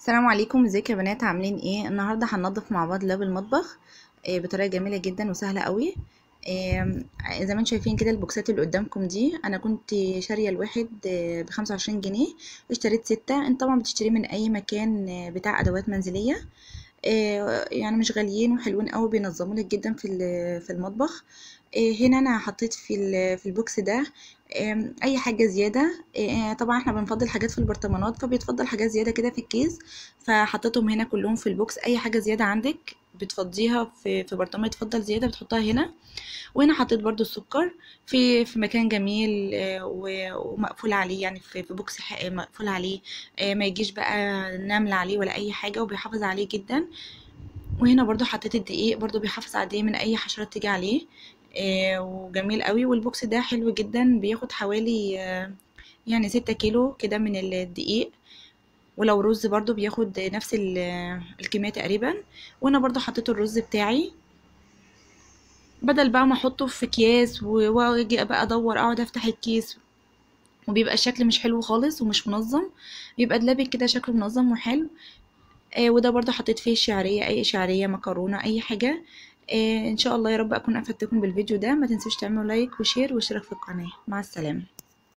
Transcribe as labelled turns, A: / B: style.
A: السلام عليكم ازيك يا بنات عاملين ايه النهارده هننضف مع بعض لاب المطبخ آه، بطريقه جميله جدا وسهله قوي آم، زي ما انتم شايفين كده البوكسات اللي قدامكم دي انا كنت شاريه الواحد ب 25 جنيه اشتريت ستة انت طبعا بتشتريه من اي مكان آه، بتاع ادوات منزليه آه، يعني مش غاليين وحلوين قوي بينظموا لك جدا في ال- في المطبخ آه، هنا انا حطيت في ال- في البوكس ده آم، اي حاجه زياده آه، طبعا احنا بنفضل حاجات في البرطمانات فبيتفضل حاجات زياده كده في الكيس فحطيتهم هنا كلهم في البوكس اي حاجه زياده عندك بتفضيها في في برطمان يتفضل زياده بتحطها هنا وهنا حطيت برضو السكر في في مكان جميل آه، و- ومقفول عليه يعني في في بوكس ح- مقفول عليه آه، ما يجيش بقى نمل عليه ولا اي حاجه وبيحافظ عليه جدا وهنا برضو حطيت الدقيق برضو بيحافظ عليه من اي حشرات تيجي عليه آه، وجميل قوي والبوكس ده حلو جدا بياخد حوالي آه، يعني ستة كيلو كده من الدقيق ولو رز برضو بياخد نفس ال- الكمية تقريبا وانا برضو حطيت الرز بتاعي بدل بقى ما احطه في اكياس و- واجي بقى ادور اقعد افتح الكيس وبيبقى الشكل مش حلو خالص ومش منظم بيبقى دلابك كده شكله منظم وحلو آه وده برضو حطيت فيه شعرية اي شعرية مكرونة اي حاجة آه ان شاء الله يا رب اكون افدتكم بالفيديو ده ما تنسوش تعملوا لايك وشير واشتراك في القناة مع السلامة